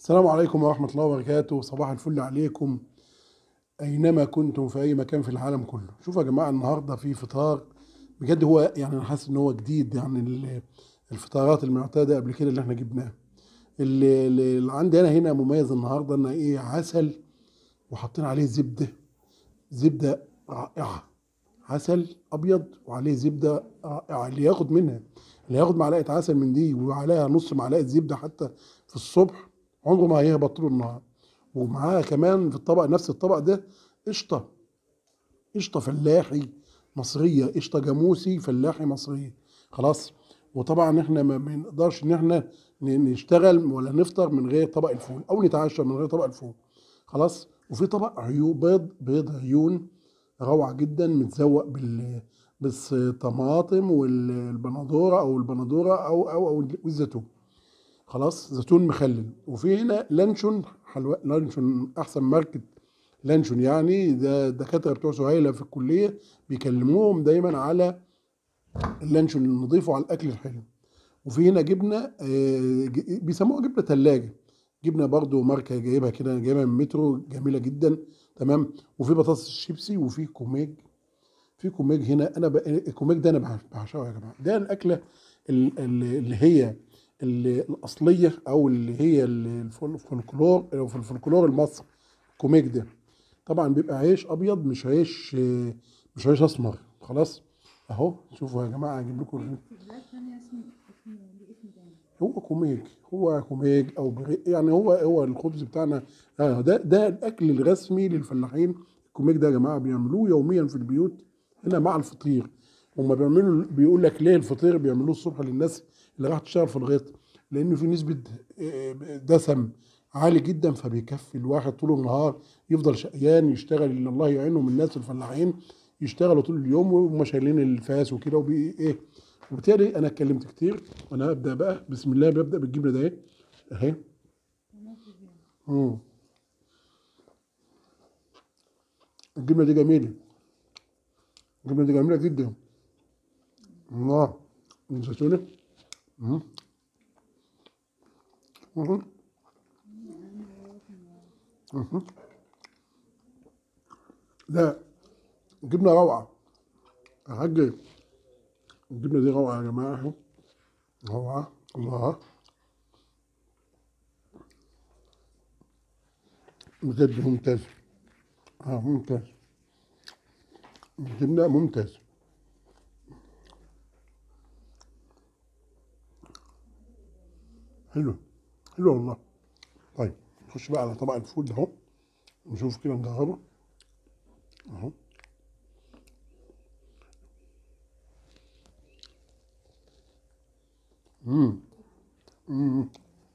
السلام عليكم ورحمة الله وبركاته صباح الفل عليكم أينما كنتم في أي مكان في العالم كله شوفوا يا جماعة النهاردة في فطار بجد هو يعني أنا حاسس إن هو جديد يعني ال- الفطارات المعتادة قبل كده اللي احنا جبناها اللي, اللي عندي أنا هنا مميز النهاردة إن إيه عسل وحاطين عليه زبدة زبدة رائعة عسل أبيض وعليه زبدة رائعة اللي ياخد منها اللي ياخد معلقة عسل من دي وعليها نص معلقة زبدة حتى في الصبح عمره ما هيهبط طول النهار ومعاها كمان في الطبق نفس الطبق ده قشطة قشطة فلاحي مصرية قشطة جاموسي فلاحي مصرية خلاص وطبعا احنا ما بنقدرش ان احنا ن- نشتغل ولا نفطر من غير طبق الفول او نتعشى من غير طبق الفول خلاص وفي طبق عيون بيض بيض عيون روعة جدا متزوق بال بالطماطم والبندورة او البندورة او او او الزيتون خلاص زيتون مخلل وفي هنا لانشون حلوى لانشون احسن ماركه لانشون يعني ده الدكاتره بتوع سهيله في الكليه بيكلموهم دايما على اللانشون النظيف وعلى الاكل الحلو وفي هنا جبنه آه، ج- بيسموها جبنه ثلاجه جبنه برضو ماركه جايبها كده جايبها من مترو جميله جدا تمام وفي بطاطس الشيبسي وفي كوميج في كوميج هنا انا ب... الكوميج ده انا بعش- بعشقه يا جماعه ده الاكله ال- ال- اللي هي ال- الاصليه او اللي هي ال- الفول- الفولكلور أو في الفولكلور المصري الكوميج ده طبعا بيبقى عيش ابيض مش عيش آه، مش عيش اسمر خلاص اهو شوفوا يا جماعه هجيب لكم في بلاد تانية اسم اسم ليه اسم تاني هو كوميج هو كوميج او بري يعني هو هو الخبز بتاعنا آه ده ده الاكل الرسمي للفلاحين الكوميج ده يا جماعه بيعملوه يوميا في البيوت هنا مع الفطير هما بيعملوا بيقول لك ليه الفطير بيعملوه الصبح للناس اللي راح تشتغل في الغيط لانه في نسبه آه، دسم عالي جدا فبيكفي الواحد طول النهار يفضل شقيان يشتغل اللي الله يعينهم من الناس الفلاحين يشتغلوا طول اليوم وهم شايلين الفاس وكده وبي ايه وبالتالي انا اتكلمت كتير وانا هبدا بقى بسم الله ببدا بالجبنه ده اهي اهي مم. الجبنه دي جميله الجبنه دي جميله جدا الله الزيتونه مم. مم. مم. لا جبنه روعه يا حاج الجبنه دي روعه يا جماعه اهو روعه الله بجد ممتاز اه ممتاز الجبنه ممتاز حلو حلو والله طيب نخش بقى على طبق الفول ده اهو نشوف كده نجربه اهو امم امم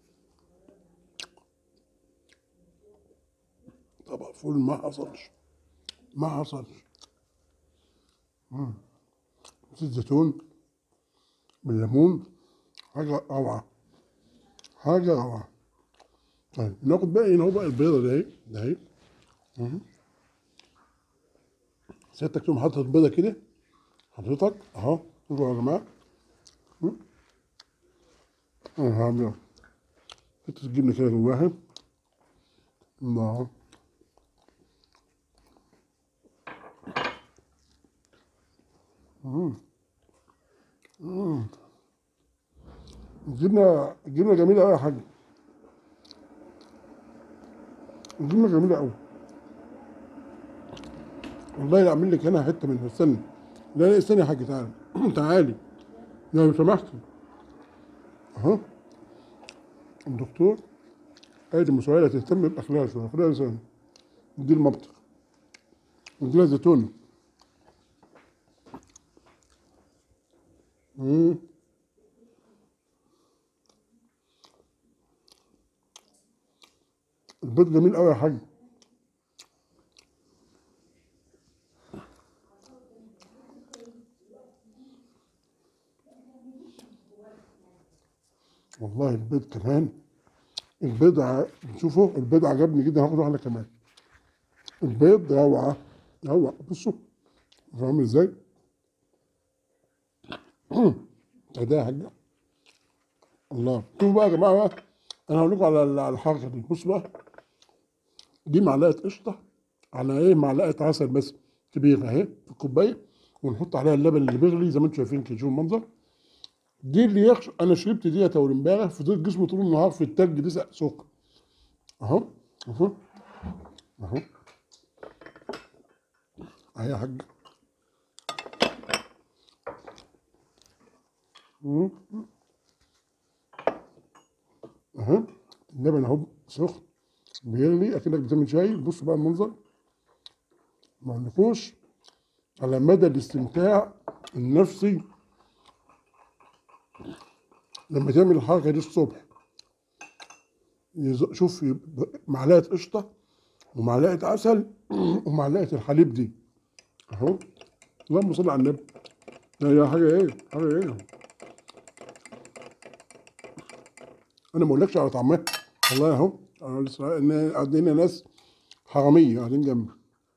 طبق فول ما حصلش ما حصلش امم زيت زيتون بالليمون حاجة روعة حاجة روعة طيب ناخد بقى هنا هو بقى البيضة ده اهي ده اهي مم. سيادتك تقوم حاطط البيضة كده حضرتك اهو شوفوا يا جماعة مم. اه ابيض حتة الجبنة كده جواها الله مم. مم. الجبنة الجبنة جميلة أوي يا حاج الجبنة جميلة أوي والله لا أعمل لك أنا حتة منها استنى لا لا استنى يا حاج تعالى تعالي لو سمحتي أهو الدكتور قال المسؤولية تهتم بأخلاقها شوية خليها لسان ندي المبطق ندي لها زيتون مم. البيض جميل قوي يا حاج والله البيض كمان البيض ع- شوفوا البيض عجبني جدا هاخد واحده كمان البيض روعه روعه بصوا شوفوا عامل ازاي ده يا حاجه الله شوفوا بقى يا جماعه بقى انا هقول لكم على ال- على الحركه دي بص بقى دي معلقه قشطه على ايه معلقه عسل بس كبيره اهي في الكوبايه ونحط عليها اللبن اللي بيغلي زي ما انتم شايفين كده شوفوا المنظر دي اللي يخش انا شربت ديت اول امبارح فضلت جسمي طول النهار في التلج دي سخن اهو اهو اهو اهي يا حاج مم. اهو اللبن اهو سخن بيغلي اكنك بتعمل شاي بص بقى المنظر ما عندكوش على مدى الاستمتاع النفسي لما تعمل الحركه دي الصبح يز- شوف يبقى معلقه قشطه ومعلقه عسل ومعلقه الحليب دي اهو اللهم صل على النبي لا يا حاجه ايه حاجه ايه انا ما اقولكش على طعمها والله اهو انا لسه ان عندنا ناس حراميه قاعدين جنبي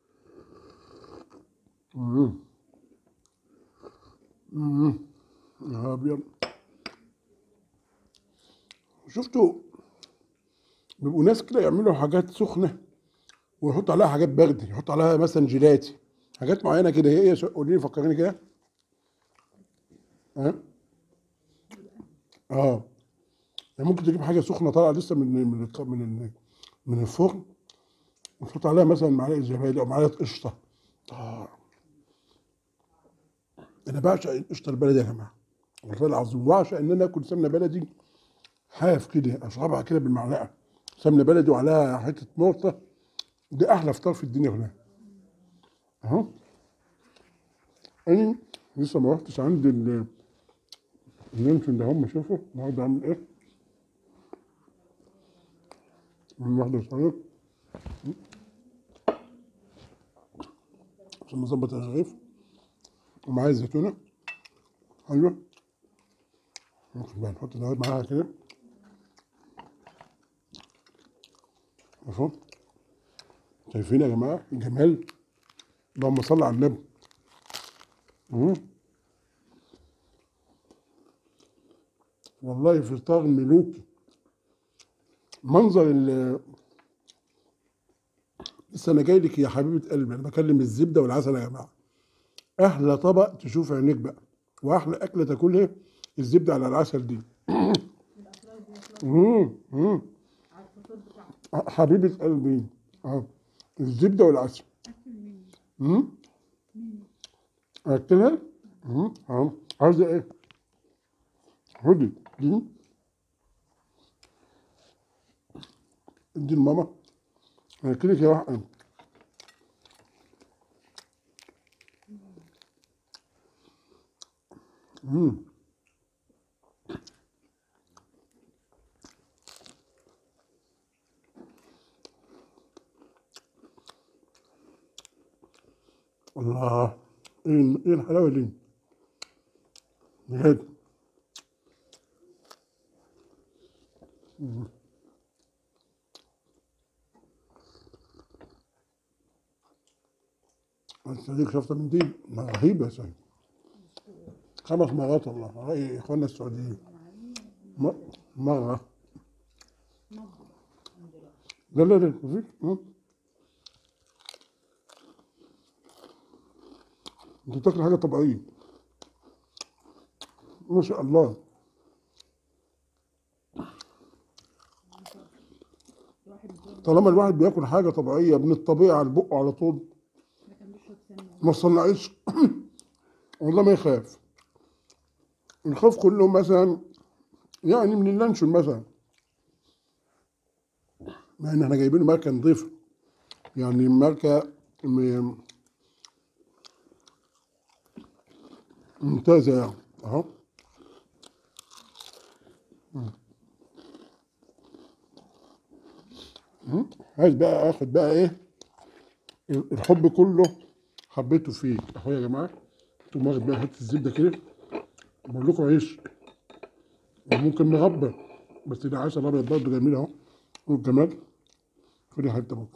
مم. مم. يا ابيض شفتوا بيبقوا ناس كده يعملوا حاجات سخنه ويحط عليها حاجات برد يحط عليها مثلا جيلاتي حاجات معينه كده هي ايه قولي لي فكريني كده ها اه يعني ممكن تجيب حاجه سخنه طالعه لسه من من الط- من ال- من الفرن وتحط عليها مثلا معلقه زبادي او معلقه قشطه آه. انا بعشق القشطه البلدي يا جماعه والله العظيم بعشق ان انا اكل سمنه بلدي حاف كده اشربها كده بالمعلقه سمنه بلدي وعليها حته مرطه دي احلى فطار في الدنيا كلها اهو انا لسه ما رحتش عند ال اليمكن ده هم شوفوا النهارده عامل ايه من واحدة صغير عشان نظبط الرغيف ومعايا الزيتونة حلوة ممكن بقى نحط الرغيف معاها كده مفهوم شايفين يا جماعة الجمال اللهم صل على النبي مم. والله فطار ملوكي منظر ال لسه انا جاي لك يا حبيبه قلبي انا بكلم الزبده والعسل يا جماعه احلى طبق تشوف عينيك بقى واحلى اكله تاكلها الزبده على العسل دي الأطراف دي أطراف مم. مم. على الفطور بتاعها حبيبه قلبي اه الزبده والعسل أكل مني امم مني اكلها امم اه عاوزه ايه خدي دي ادي لماما اكلك يا واحد امم الله ايه ايه الحلاوه دي بجد مم. الصديق شفت من دي رهيبه يا سيدي خمس مرات والله رأي اخواننا السعوديين م- مره لا لا لا مفيش مم. انت بتاكل حاجه طبيعيه ما شاء الله الواحد بيقول طالما الواحد بياكل حاجه طبيعيه من الطبيعه على بقه على طول ده كان بيشرب سمنة ما تصنعش والله ما يخاف الخوف كله مثلا يعني من اللانشون مثلا مع ان احنا جايبينه ماركه نظيفه يعني ماركه م- ممتازه يعني اهو مم. عايز بقى اخد بقى ايه الحب كله حبيته فيه اهو يا جماعه تقوم واخد بقى حته الزبده كده بقول لكم عيش وممكن مربى بس ده عسل ابيض برضه جميل اهو والجمال خدي حته بقى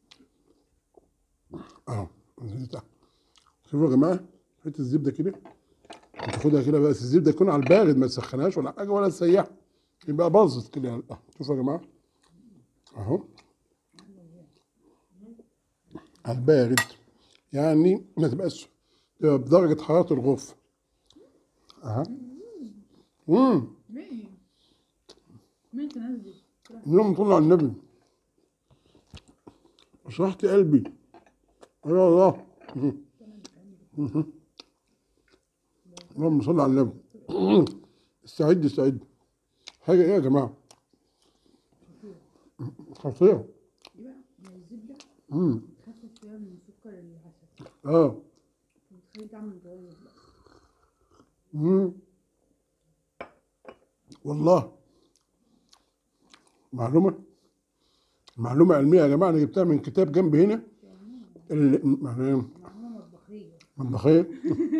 اهو الزيت اهو شوفوا يا جماعه حته الزبده كده وتاخدها كده بس الزبده تكون على البارد ما تسخنهاش ولا حاجه ولا تسيحها يبقى باظت كده آه، شوفوا يا جماعه اهو على البارد يعني ما تبقاش تبقى بدرجه حراره الغرفه اها امم مين؟ مين تنزل؟ يوم طلع النبي شرحت قلبي يا الله اللهم صل على النبي استعد استعد حاجة ايه يا جماعة خطيرة يبقى من الزبدة مم. خفف فيها من سكر العسل اه بتخلي طعم متغير بقى مم. والله معلومة معلومة علمية يا جماعة أنا جبتها من كتاب جنبي هنا ال- معلومة معلومة مطبخية مطبخية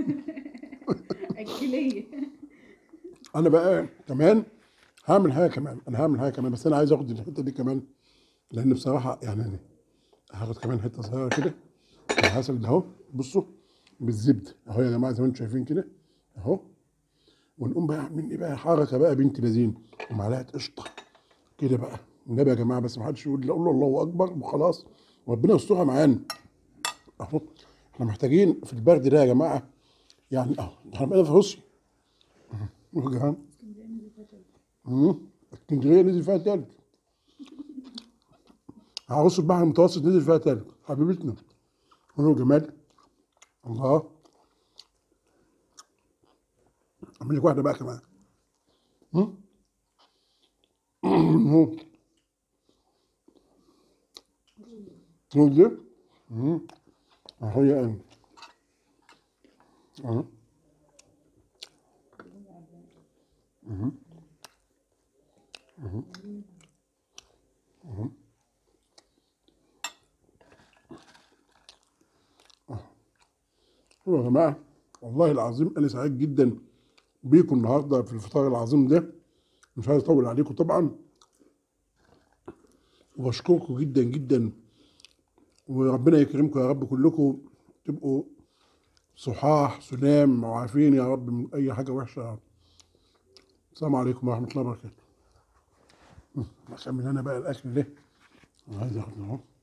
أكلية انا بقى كمان هعمل حاجه كمان انا هعمل حاجه كمان بس انا عايز اخد الحته دي كمان لان بصراحه يعني أنا هاخد كمان حته صغيره كده العسل ده اهو بصوا بالزبده اهو يا جماعه زي ما انتم شايفين كده اهو ونقوم بقى عاملين ايه بقى حركه بقى بنت لذين ومعلقه قشطه كده بقى النبي يا جماعه بس ما حدش يقول لا قول الله اكبر وخلاص وربنا يسترها معانا اهو احنا محتاجين في البرد ده يا جماعه يعني اهو احنا بقينا في روسيا اهو يا جماعه اسكندرية نزل فشل مم. اسكندريه نزل فيها تلج عروس البحر المتوسط نزل فيها تلج حبيبتنا هو جمال الله اعمل لك واحده بقى كمان مم. مم. هو دي مم. اهو يا قلبي اهو يا جماعة والله العظيم أنا سعيد جدا بيكم النهاردة في الفطار العظيم ده مش عايز أطول عليكم طبعا وبشكركم جدا جدا وربنا يكرمكم يا رب كلكم تبقوا صحاح سلام وعافين يا رب من أي حاجة وحشة يا رب السلام عليكم ورحمة الله وبركاته أكمل أنا بقى الأكل ده عايز أخد أهو